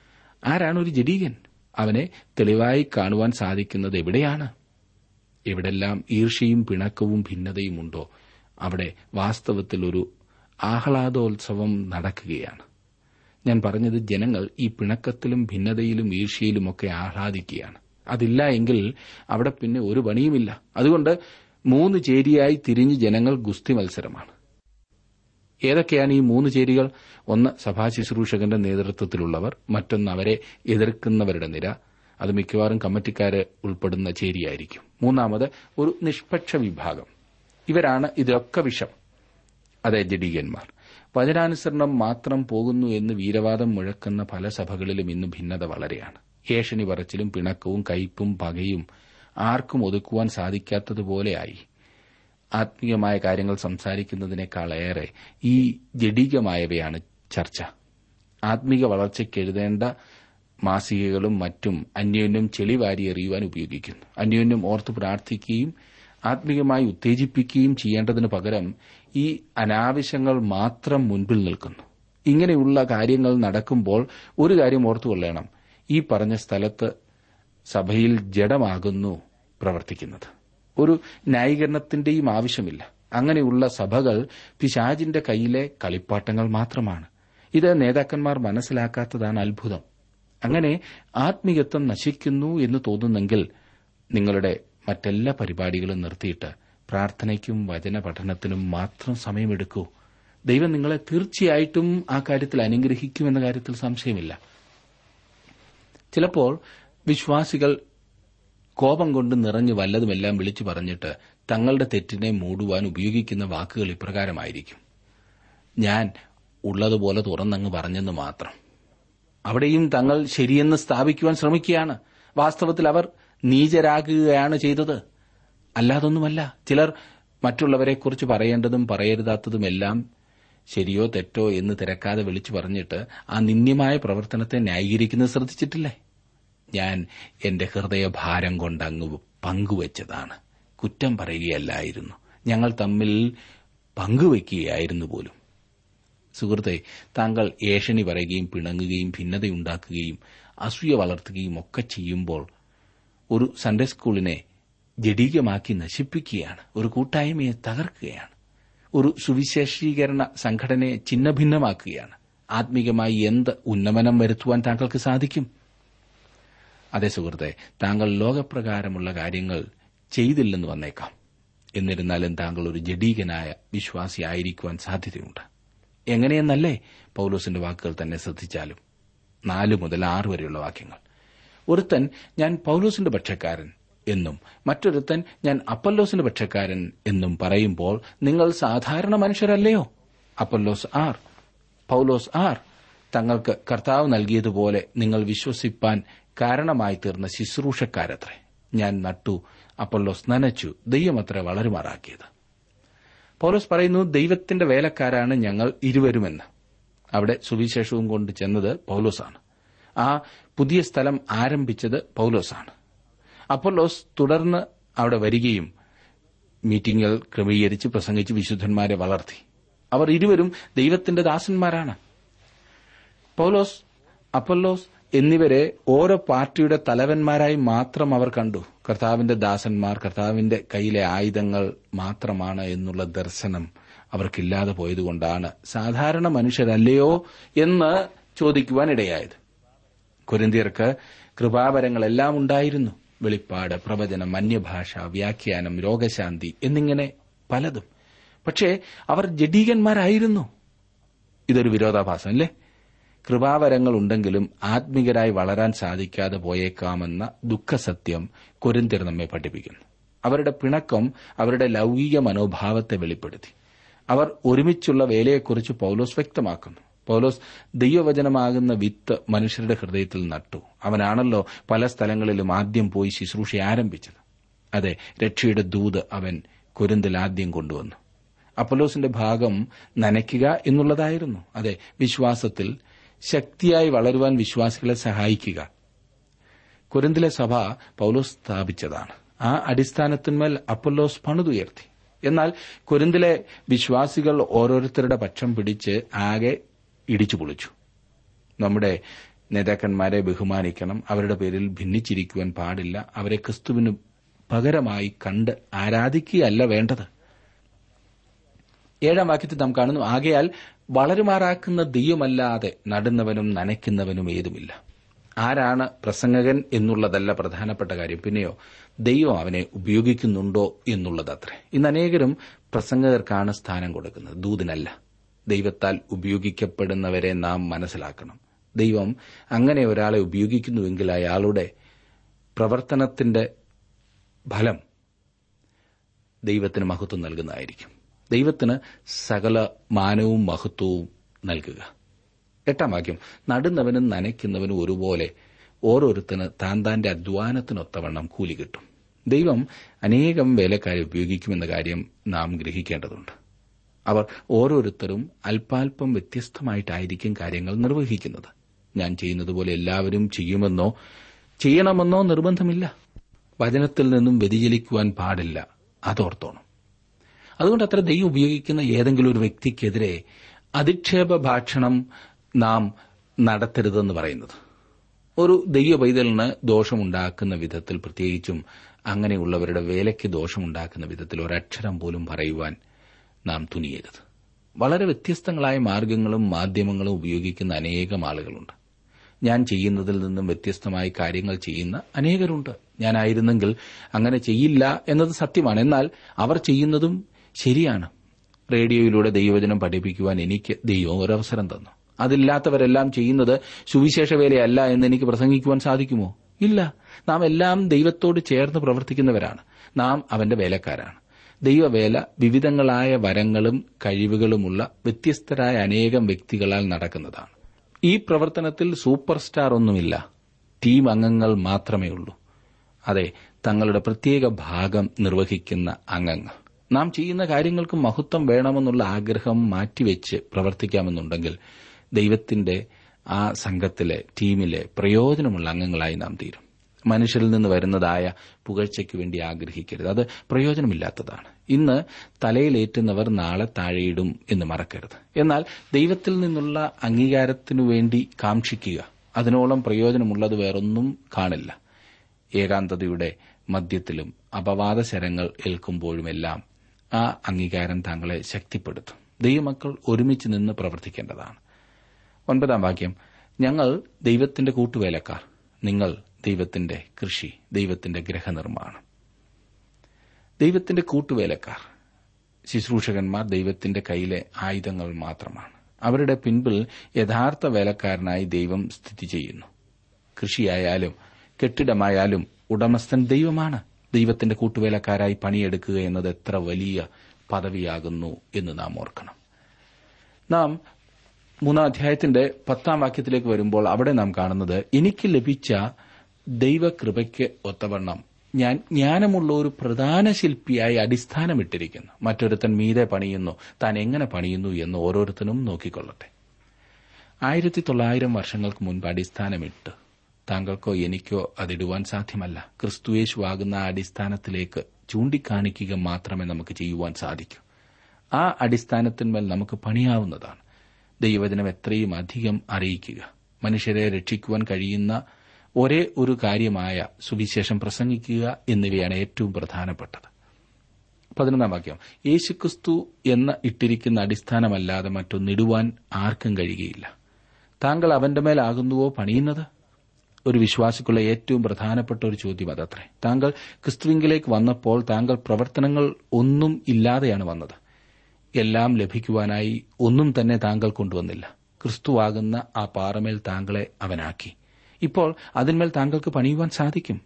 ആരാണ് ഒരു ജഡീകൻ അവനെ തെളിവായി കാണുവാൻ സാധിക്കുന്നത് എവിടെയാണ് എവിടെല്ലാം ഈർഷ്യയും പിണക്കവും ഭിന്നതയും ഉണ്ടോ അവിടെ വാസ്തവത്തിൽ ഒരു ആഹ്ലാദോത്സവം നടക്കുകയാണ് ഞാൻ പറഞ്ഞത് ജനങ്ങൾ ഈ പിണക്കത്തിലും ഭിന്നതയിലും ഈർഷ്യയിലുമൊക്കെ ആഹ്ലാദിക്കുകയാണ് അതില്ല എങ്കിൽ അവിടെ പിന്നെ ഒരു പണിയുമില്ല അതുകൊണ്ട് മൂന്ന് ചേരിയായി തിരിഞ്ഞ് ജനങ്ങൾ ഗുസ്തി മത്സരമാണ് ഏതൊക്കെയാണ് ഈ മൂന്ന് ചേരികൾ ഒന്ന് സഭാ ശുശ്രൂഷകന്റെ നേതൃത്വത്തിലുള്ളവർ മറ്റൊന്ന് അവരെ എതിർക്കുന്നവരുടെ നിര അത് മിക്കവാറും കമ്മിറ്റിക്കാര് ഉൾപ്പെടുന്ന ചേരിയായിരിക്കും മൂന്നാമത് ഒരു നിഷ്പക്ഷ വിഭാഗം ഇവരാണ് ഇതിലൊക്കെ വിഷം അതെ ജഡീകന്മാർ വചനാനുസരണം മാത്രം പോകുന്നു എന്ന് വീരവാദം മുഴക്കുന്ന പല സഭകളിലും ഇന്ന് ഭിന്നത വളരെയാണ് ഏഷണി പറച്ചിലും പിണക്കവും കയ്പും പകയും ആർക്കും ഒതുക്കുവാൻ സാധിക്കാത്തതുപോലെയായി ആത്മീയമായ കാര്യങ്ങൾ സംസാരിക്കുന്നതിനേക്കാളേറെ ഈ ജഡീകമായവയാണ് ചർച്ച ആത്മീക വളർച്ചയ്ക്ക് എഴുതേണ്ട മാസികകളും മറ്റും അന്യോന്യം ചെളിവാരി എറിയുവാൻ ഉപയോഗിക്കുന്നു അന്യോന്യം ഓർത്ത് പ്രാർത്ഥിക്കുകയും ആത്മീയമായി ഉത്തേജിപ്പിക്കുകയും ചെയ്യേണ്ടതിനു പകരം ഈ അനാവശ്യങ്ങൾ മാത്രം മുൻപിൽ നിൽക്കുന്നു ഇങ്ങനെയുള്ള കാര്യങ്ങൾ നടക്കുമ്പോൾ ഒരു കാര്യം ഓർത്തുകൊള്ളണം ഈ പറഞ്ഞ സ്ഥലത്ത് സഭയിൽ ജഡമാകുന്നു പ്രവർത്തിക്കുന്നത് ഒരു ന്യായീകരണത്തിന്റെയും ആവശ്യമില്ല അങ്ങനെയുള്ള സഭകൾ പിശാജിന്റെ കയ്യിലെ കളിപ്പാട്ടങ്ങൾ മാത്രമാണ് ഇത് നേതാക്കന്മാർ മനസ്സിലാക്കാത്തതാണ് അത്ഭുതം അങ്ങനെ ആത്മീയത്വം നശിക്കുന്നു എന്ന് തോന്നുന്നെങ്കിൽ നിങ്ങളുടെ മറ്റെല്ലാ പരിപാടികളും നിർത്തിയിട്ട് പ്രാർത്ഥനയ്ക്കും വചന പഠനത്തിനും മാത്രം സമയമെടുക്കൂ ദൈവം നിങ്ങളെ തീർച്ചയായിട്ടും ആ കാര്യത്തിൽ അനുഗ്രഹിക്കുമെന്ന കാര്യത്തിൽ സംശയമില്ല ചിലപ്പോൾ വിശ്വാസികൾ കോപം കൊണ്ട് നിറഞ്ഞു വല്ലതുമെല്ലാം വിളിച്ചു പറഞ്ഞിട്ട് തങ്ങളുടെ തെറ്റിനെ മൂടുവാൻ ഉപയോഗിക്കുന്ന വാക്കുകൾ ഇപ്രകാരമായിരിക്കും ഞാൻ ഉള്ളതുപോലെ തുറന്നങ്ങ് പറഞ്ഞെന്ന് മാത്രം അവിടെയും തങ്ങൾ ശരിയെന്ന് സ്ഥാപിക്കുവാൻ ശ്രമിക്കുകയാണ് വാസ്തവത്തിൽ അവർ നീചരാകുകയാണ് ചെയ്തത് അല്ലാതൊന്നുമല്ല ചിലർ മറ്റുള്ളവരെക്കുറിച്ച് പറയേണ്ടതും പറയരുതാത്തതുമെല്ലാം ശരിയോ തെറ്റോ എന്ന് തിരക്കാതെ വിളിച്ചു പറഞ്ഞിട്ട് ആ നിന്ദ്യമായ പ്രവർത്തനത്തെ ന്യായീകരിക്കുന്നത് ശ്രദ്ധിച്ചിട്ടില്ലേ ഞാൻ എന്റെ ഹൃദയഭാരം കൊണ്ട് അങ്ങ് പങ്കുവച്ചതാണ് കുറ്റം പറയുകയല്ലായിരുന്നു ഞങ്ങൾ തമ്മിൽ പങ്കുവയ്ക്കുകയായിരുന്നു പോലും സുഹൃത്തെ താങ്കൾ ഏഷണി പറയുകയും പിണങ്ങുകയും ഭിന്നതയുണ്ടാക്കുകയും അസൂയ വളർത്തുകയും ഒക്കെ ചെയ്യുമ്പോൾ ഒരു സൺഡേ സ്കൂളിനെ ജഡീകമാക്കി നശിപ്പിക്കുകയാണ് ഒരു കൂട്ടായ്മയെ തകർക്കുകയാണ് ഒരു സുവിശേഷീകരണ സംഘടനയെ ഛിന്നഭിന്നമാക്കുകയാണ് ആത്മീകമായി എന്ത് ഉന്നമനം വരുത്തുവാൻ താങ്കൾക്ക് സാധിക്കും അതെ സുഹൃത്തെ താങ്കൾ ലോകപ്രകാരമുള്ള കാര്യങ്ങൾ ചെയ്തില്ലെന്ന് വന്നേക്കാം എന്നിരുന്നാലും താങ്കൾ ഒരു ജഡീകനായ വിശ്വാസിയായിരിക്കുവാൻ സാധ്യതയുണ്ട് എങ്ങനെയെന്നല്ലേ പൌലോസിന്റെ വാക്കുകൾ തന്നെ ശ്രദ്ധിച്ചാലും നാല് മുതൽ ആറ് വരെയുള്ള വാക്യങ്ങൾ ഒരുത്തൻ ഞാൻ പൌലോസിന്റെ പക്ഷക്കാരൻ എന്നും മറ്റൊരുത്തൻ ഞാൻ അപ്പല്ലോസിന്റെ പക്ഷക്കാരൻ എന്നും പറയുമ്പോൾ നിങ്ങൾ സാധാരണ മനുഷ്യരല്ലയോ അപ്പല്ലോസ് ആർ പൌലോസ് ആർ തങ്ങൾക്ക് കർത്താവ് നൽകിയതുപോലെ നിങ്ങൾ വിശ്വസിപ്പാൻ കാരണമായി തീർന്ന ശുശ്രൂഷക്കാരത്രേ ഞാൻ നട്ടു അപ്പല്ലോസ് നനച്ചു ദൈവമത്ര വളരുമാറാക്കിയത് പൗലോസ് പറയുന്നു ദൈവത്തിന്റെ വേലക്കാരാണ് ഞങ്ങൾ ഇരുവരുമെന്ന് അവിടെ സുവിശേഷവും കൊണ്ട് ചെന്നത് പൗലോസാണ് ആ പുതിയ സ്ഥലം ആരംഭിച്ചത് പൗലോസാണ് അപ്പോലോസ് തുടർന്ന് അവിടെ വരികയും മീറ്റിംഗുകൾ ക്രമീകരിച്ച് പ്രസംഗിച്ച് വിശുദ്ധന്മാരെ വളർത്തി അവർ ഇരുവരും ദൈവത്തിന്റെ ദാസന്മാരാണ് പൗലോസ് അപ്പൊല്ലോസ് എന്നിവരെ ഓരോ പാർട്ടിയുടെ തലവന്മാരായി മാത്രം അവർ കണ്ടു കർത്താവിന്റെ ദാസന്മാർ കർത്താവിന്റെ കയ്യിലെ ആയുധങ്ങൾ മാത്രമാണ് എന്നുള്ള ദർശനം അവർക്കില്ലാതെ പോയതുകൊണ്ടാണ് സാധാരണ മനുഷ്യരല്ലയോ എന്ന് ചോദിക്കുവാൻ ഇടയായത് കുരിന്തിയർക്ക് കൃപാവരങ്ങളെല്ലാം ഉണ്ടായിരുന്നു വെളിപ്പാട് പ്രവചനം അന്യഭാഷ വ്യാഖ്യാനം രോഗശാന്തി എന്നിങ്ങനെ പലതും പക്ഷേ അവർ ജഡീകന്മാരായിരുന്നു ഇതൊരു വിരോധാഭാസം അല്ലേ കൃപാവരങ്ങൾ ഉണ്ടെങ്കിലും ആത്മികരായി വളരാൻ സാധിക്കാതെ പോയേക്കാമെന്ന ദുഃഖസത്യം കൊരിന്തിർ നമ്മെ പഠിപ്പിക്കുന്നു അവരുടെ പിണക്കം അവരുടെ ലൗകിക മനോഭാവത്തെ വെളിപ്പെടുത്തി അവർ ഒരുമിച്ചുള്ള വേലയെക്കുറിച്ച് പൌലോസ് വ്യക്തമാക്കുന്നു പൌലോസ് ദൈവവചനമാകുന്ന വിത്ത് മനുഷ്യരുടെ ഹൃദയത്തിൽ നട്ടു അവനാണല്ലോ പല സ്ഥലങ്ങളിലും ആദ്യം പോയി ശുശ്രൂഷ ആരംഭിച്ചത് അതെ രക്ഷയുടെ ദൂത് അവൻ കുരുന്തിൽ ആദ്യം കൊണ്ടുവന്നു അപ്പലോസിന്റെ ഭാഗം നനയ്ക്കുക എന്നുള്ളതായിരുന്നു അതെ വിശ്വാസത്തിൽ ശക്തിയായി വളരുവാൻ വിശ്വാസികളെ സഹായിക്കുക കുരുന്തിലെ സഭ പൌലോസ് സ്ഥാപിച്ചതാണ് ആ അടിസ്ഥാനത്തിന്മേൽ അപ്പൊല്ലോസ് പണിതുയർത്തി എന്നാൽ കുരുന്തിലെ വിശ്വാസികൾ ഓരോരുത്തരുടെ പക്ഷം പിടിച്ച് ആകെ ഇടിച്ചു പൊളിച്ചു നമ്മുടെ നേതാക്കന്മാരെ ബഹുമാനിക്കണം അവരുടെ പേരിൽ ഭിന്നിച്ചിരിക്കുവാൻ പാടില്ല അവരെ ക്രിസ്തുവിന് പകരമായി കണ്ട് ആരാധിക്കുകയല്ല വേണ്ടത് ഏഴാം വാക്യത്തിൽ നാം കാണുന്നു ആകയാൽ വളരുമാറാക്കുന്ന ദൈവമല്ലാതെ നടുന്നവനും നനയ്ക്കുന്നവനും ഏതുമില്ല ആരാണ് പ്രസംഗകൻ എന്നുള്ളതല്ല പ്രധാനപ്പെട്ട കാര്യം പിന്നെയോ ദൈവം അവനെ ഉപയോഗിക്കുന്നുണ്ടോ എന്നുള്ളതത്രേ ഇന്ന് അനേകരും പ്രസംഗകർക്കാണ് സ്ഥാനം കൊടുക്കുന്നത് ദൂതിനല്ല ദൈവത്താൽ ഉപയോഗിക്കപ്പെടുന്നവരെ നാം മനസ്സിലാക്കണം ദൈവം അങ്ങനെ ഒരാളെ ഉപയോഗിക്കുന്നുവെങ്കിൽ അയാളുടെ പ്രവർത്തനത്തിന്റെ ഫലം ദൈവത്തിന് മഹത്വം നൽകുന്നതായിരിക്കും ദൈവത്തിന് സകല മാനവും മഹത്വവും നൽകുക എട്ടാം വാക്യം നടുന്നവനും നനയ്ക്കുന്നവനും ഒരുപോലെ ഓരോരുത്തന് താൻ താന്റെ അധ്വാനത്തിനൊത്തവണ്ണം കൂലി കിട്ടും ദൈവം അനേകം വേലക്കാരെ ഉപയോഗിക്കുമെന്ന കാര്യം നാം ഗ്രഹിക്കേണ്ടതുണ്ട് അവർ ഓരോരുത്തരും അല്പാൽപം വ്യത്യസ്തമായിട്ടായിരിക്കും കാര്യങ്ങൾ നിർവഹിക്കുന്നത് ഞാൻ ചെയ്യുന്നതുപോലെ എല്ലാവരും ചെയ്യുമെന്നോ ചെയ്യണമെന്നോ നിർബന്ധമില്ല വചനത്തിൽ നിന്നും വ്യതിചലിക്കുവാൻ പാടില്ല അതോർത്തോണം അതുകൊണ്ട് അത്ര ദൈവം ഉപയോഗിക്കുന്ന ഏതെങ്കിലും ഒരു വ്യക്തിക്കെതിരെ അധിക്ഷേപ ഭാഷണം നാം നടത്തരുതെന്ന് പറയുന്നത് ഒരു ദൈവ പൈതലിന് ദോഷമുണ്ടാക്കുന്ന വിധത്തിൽ പ്രത്യേകിച്ചും അങ്ങനെയുള്ളവരുടെ വേലയ്ക്ക് ദോഷമുണ്ടാക്കുന്ന വിധത്തിൽ ഒരക്ഷരം പോലും പറയുവാൻ നാം തുനിയരുത് വളരെ വ്യത്യസ്തങ്ങളായ മാർഗങ്ങളും മാധ്യമങ്ങളും ഉപയോഗിക്കുന്ന അനേകം ആളുകളുണ്ട് ഞാൻ ചെയ്യുന്നതിൽ നിന്നും വ്യത്യസ്തമായി കാര്യങ്ങൾ ചെയ്യുന്ന അനേകരുണ്ട് ഞാനായിരുന്നെങ്കിൽ അങ്ങനെ ചെയ്യില്ല എന്നത് സത്യമാണ് എന്നാൽ അവർ ചെയ്യുന്നതും ശരിയാണ് റേഡിയോയിലൂടെ ദൈവവചനം പഠിപ്പിക്കുവാൻ എനിക്ക് ദൈവം ഒരവസരം തന്നു അതില്ലാത്തവരെല്ലാം ചെയ്യുന്നത് സുവിശേഷ വേലയല്ല എന്ന് എനിക്ക് പ്രസംഗിക്കുവാൻ സാധിക്കുമോ ഇല്ല നാം എല്ലാം ദൈവത്തോട് ചേർന്ന് പ്രവർത്തിക്കുന്നവരാണ് നാം അവന്റെ വേലക്കാരാണ് ദൈവവേല വിവിധങ്ങളായ വരങ്ങളും കഴിവുകളുമുള്ള വ്യത്യസ്തരായ അനേകം വ്യക്തികളാൽ നടക്കുന്നതാണ് ഈ പ്രവർത്തനത്തിൽ സൂപ്പർ സ്റ്റാർ ഒന്നുമില്ല ടീം അംഗങ്ങൾ മാത്രമേ ഉള്ളൂ അതെ തങ്ങളുടെ പ്രത്യേക ഭാഗം നിർവഹിക്കുന്ന അംഗങ്ങൾ നാം ചെയ്യുന്ന കാര്യങ്ങൾക്ക് മഹത്വം വേണമെന്നുള്ള ആഗ്രഹം മാറ്റിവെച്ച് പ്രവർത്തിക്കാമെന്നുണ്ടെങ്കിൽ ദൈവത്തിന്റെ ആ സംഘത്തിലെ ടീമിലെ പ്രയോജനമുള്ള അംഗങ്ങളായി നാം തീരും മനുഷ്യരിൽ നിന്ന് വരുന്നതായ പുകഴ്ചയ്ക്ക് വേണ്ടി ആഗ്രഹിക്കരുത് അത് പ്രയോജനമില്ലാത്തതാണ് ഇന്ന് തലയിലേറ്റുന്നവർ നാളെ താഴെയിടും എന്ന് മറക്കരുത് എന്നാൽ ദൈവത്തിൽ നിന്നുള്ള അംഗീകാരത്തിനു വേണ്ടി കാക്ഷിക്കുക അതിനോളം പ്രയോജനമുള്ളത് വേറൊന്നും കാണില്ല ഏകാന്തതയുടെ മധ്യത്തിലും അപവാദശരങ്ങൾ ഏൽക്കുമ്പോഴുമെല്ലാം ആ അംഗീകാരം താങ്കളെ ശക്തിപ്പെടുത്തും ദൈവമക്കൾ ഒരുമിച്ച് നിന്ന് പ്രവർത്തിക്കേണ്ടതാണ് ഒൻപതാം വാക്യം ഞങ്ങൾ ദൈവത്തിന്റെ കൂട്ടുവേലക്കാർ നിങ്ങൾ ദൈവത്തിന്റെ കൃഷി ദൈവത്തിന്റെ ഗ്രഹനിർമ്മാണം ദൈവത്തിന്റെ കൂട്ടുവേലക്കാർ ശുശ്രൂഷകന്മാർ ദൈവത്തിന്റെ കയ്യിലെ ആയുധങ്ങൾ മാത്രമാണ് അവരുടെ പിൻപിൽ യഥാർത്ഥ വേലക്കാരനായി ദൈവം സ്ഥിതി ചെയ്യുന്നു കൃഷിയായാലും കെട്ടിടമായാലും ഉടമസ്ഥൻ ദൈവമാണ് ദൈവത്തിന്റെ കൂട്ടുവേലക്കാരായി പണിയെടുക്കുക എന്നത് എത്ര വലിയ പദവിയാകുന്നു എന്ന് നാം ഓർക്കണം നാം മൂന്നാം അധ്യായത്തിന്റെ പത്താം വാക്യത്തിലേക്ക് വരുമ്പോൾ അവിടെ നാം കാണുന്നത് എനിക്ക് ലഭിച്ച ദൈവകൃപയ്ക്ക് ഒത്തവണ്ണം ഞാൻ ജ്ഞാനമുള്ള ഒരു പ്രധാന ശില്പിയായി അടിസ്ഥാനമിട്ടിരിക്കുന്നു മറ്റൊരുത്തൻ മീതെ പണിയുന്നു താൻ എങ്ങനെ പണിയുന്നു എന്ന് ഓരോരുത്തരും നോക്കിക്കൊള്ളട്ടെ ആയിരത്തി തൊള്ളായിരം വർഷങ്ങൾക്ക് മുൻപ് അടിസ്ഥാനമിട്ട് താങ്കൾക്കോ എനിക്കോ അതിടുവാൻ സാധ്യമല്ല ക്രിസ്തുയേശുവാകുന്ന ആ അടിസ്ഥാനത്തിലേക്ക് ചൂണ്ടിക്കാണിക്കുക മാത്രമേ നമുക്ക് ചെയ്യുവാൻ സാധിക്കൂ ആ അടിസ്ഥാനത്തിന്മേൽ നമുക്ക് പണിയാവുന്നതാണ് ദൈവവചനം എത്രയും അധികം അറിയിക്കുക മനുഷ്യരെ രക്ഷിക്കുവാൻ കഴിയുന്ന ഒരേ ഒരു കാര്യമായ സുവിശേഷം പ്രസംഗിക്കുക എന്നിവയാണ് ഏറ്റവും പ്രധാനപ്പെട്ടത് പതിനൊന്നാം വാക്യം യേശുക്രിസ്തു എന്ന ഇട്ടിരിക്കുന്ന അടിസ്ഥാനമല്ലാതെ മറ്റൊന്നിടുവാൻ ആർക്കും കഴിയുകയില്ല താങ്കൾ അവന്റെ മേലാകുന്നുവോ പണിയുന്നത് ഒരു വിശ്വാസിക്കുള്ള ഏറ്റവും പ്രധാനപ്പെട്ട ഒരു ചോദ്യം അതത്രേ താങ്കൾ ക്രിസ്തുവിങ്കിലേക്ക് വന്നപ്പോൾ താങ്കൾ പ്രവർത്തനങ്ങൾ ഒന്നും ഇല്ലാതെയാണ് വന്നത് എല്ലാം ലഭിക്കുവാനായി ഒന്നും തന്നെ താങ്കൾ കൊണ്ടുവന്നില്ല ക്രിസ്തുവാകുന്ന ആ പാറമേൽ താങ്കളെ അവനാക്കി ഇപ്പോൾ അതിന്മേൽ താങ്കൾക്ക് പണിയുവാൻ സാധിക്കും